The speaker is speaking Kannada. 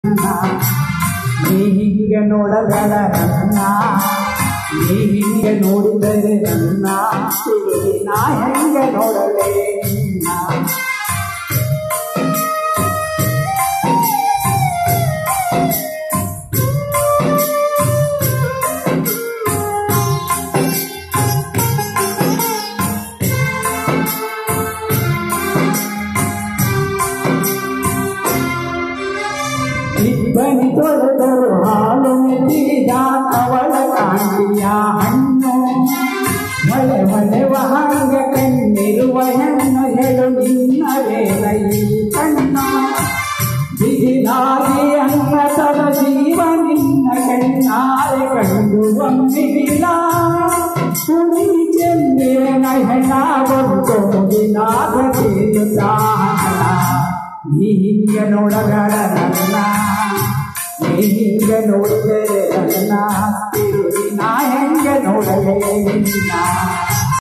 ನೀ ಹಿಂಗೆ ನೋಡಬೇಡ ನನ್ನ ನೀ ಹಿಂಗೆ ನೋಡಿದರೆ ನನ್ನ ತಿರುಗಿ ನಾ ಹೆಂಗೆ ನೋಡಲೇ ನಿನ್ನ ಇಬ್ಬನಿ ತೊಳೆದರು ಹಾಲು ಮೆತ್ತಿದ ಅವಳ ಕಾಂತಿಯ ಹಣ್ಣು ಮಳೆ ಮಳೆವ ಹಾಗ ಕಣ್ಣಿರುವ ಹೆಣ್ಣು ಹೇಳು ನಿನ್ನ ವೇಲ ಈ ಕಣ್ಣು ಬಿಗಿಲಾಗಿ ಅನ್ನತದ ಜೀವ ನಿನ್ನ ಕಣ್ಣಾರೆ ಕಂಡು ಒಮ್ಮಿಲ್ಲ ಸುಳಿ ಚೆಂದಿನ ಹೆಣ ಬಂತು ಮುಗಿಲಾಗ ತೇಲುತ್ತಾನ ನೀ ಹಿಂಗೆ ನೋಡಬೇಡ ನನ್ನ ನೀ ಹಿಂಗೆ ನೋಡಿದರೆ ನನ್ನ ತಿರುಗಿ ನಾ ಹೆಂಗೆ ನೋಡಲೇ ನಿನ್ನ